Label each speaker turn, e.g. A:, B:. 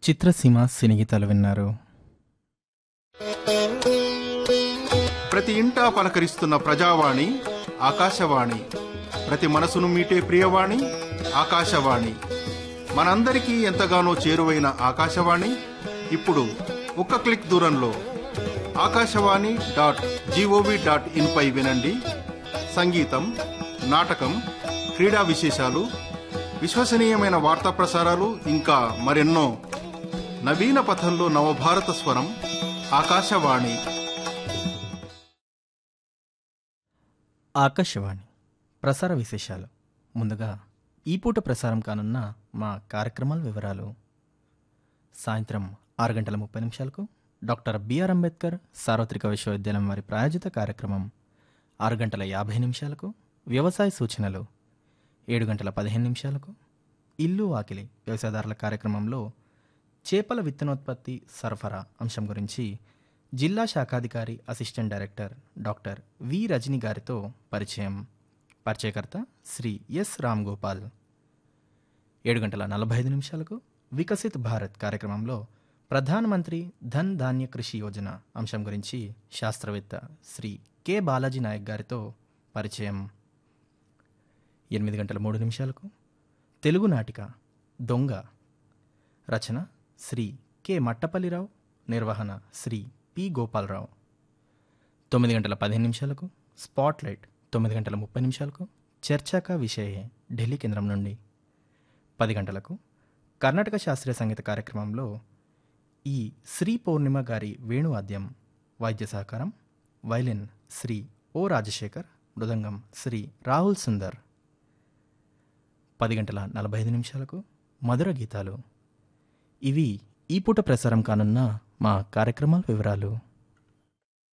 A: చిత్రసీమ సినిగీతాలు విన్నారు
B: ప్రతి ఇంటా పలకరిస్తున్న ప్రజావాణి ఆకాశవాణి ప్రతి మనసును మీటే ప్రియవాణి ఆకాశవాణి మనందరికీ ఎంతగానో చేరువైన ఆకాశవాణి ఇప్పుడు ఒక్క క్లిక్ దూరంలో Akashvani dot gov dot in పై వినండి సంగీతం నాటకం క్రీడా విశేషాలు విశ్వసనీయమైన వార్తా ప్రసారాలు ఇంకా మరెన్నో నవీన పథంలో నవభారత స్వరం ఆకాశవాణి
A: ఆకాశవాణి ప్రసార విశేషాలు ముందుగా ఈ పూట ప్రసారం కానున్న మా కార్యక్రమాల వివరాలు సాయంత్రం ఆరు గంటల ముప్పై నిమిషాలకు డాక్టర్ బిఆర్ అంబేద్కర్ సార్వత్రిక విశ్వవిద్యాలయం వారి ప్రాయోజిత కార్యక్రమం ఆరు గంటల యాభై నిమిషాలకు వ్యవసాయ సూచనలు ఏడు గంటల పదిహేను నిమిషాలకు ఇల్లు వాకిలి వ్యవసాయదారుల కార్యక్రమంలో చేపల విత్తనోత్పత్తి సరఫరా అంశం గురించి జిల్లా శాఖాధికారి assistant director doctor V Rajani గారితో పరిచయం పరిచయకర్త శ్రీ ఎస్ రామ్ గోపాల్ ఏడు గంటల నలభై ఐదు నిమిషాలకు వికసిత్ భారత్ కార్యక్రమంలో ప్రధానమంత్రి ధన్ ధాన్య కృషి యోజన అంశం గురించి శాస్త్రవేత్త శ్రీ కె బాలాజీ నాయక్ గారితో పరిచయం ఎనిమిది గంటల మూడు నిమిషాలకు తెలుగు నాటిక దొంగ రచన శ్రీ కె మట్టపల్లిరావు నిర్వహణ శ్రీ పి గోపాలరావు తొమ్మిది గంటల పదిహేను నిమిషాలకు స్పాట్లైట్ తొమ్మిది గంటల ముప్పై నిమిషాలకు చర్చాక విషయే ఢిల్లీ కేంద్రం నుండి పది గంటలకు కర్ణాటక శాస్త్రీయ సంగీత కార్యక్రమంలో ఈ శ్రీ పౌర్ణిమ గారి వేణువాద్యం వైద్య సహకారం వైలిన్ శ్రీ ఓ రాజశేఖర్ మృదంగం శ్రీ రాహుల్ సుందర్ పది గంటల నలభై ఐదు నిమిషాలకు మధుర గీతాలు ఇవి ఈ పూట ప్రసారం కానున్న మా కార్యక్రమాల వివరాలు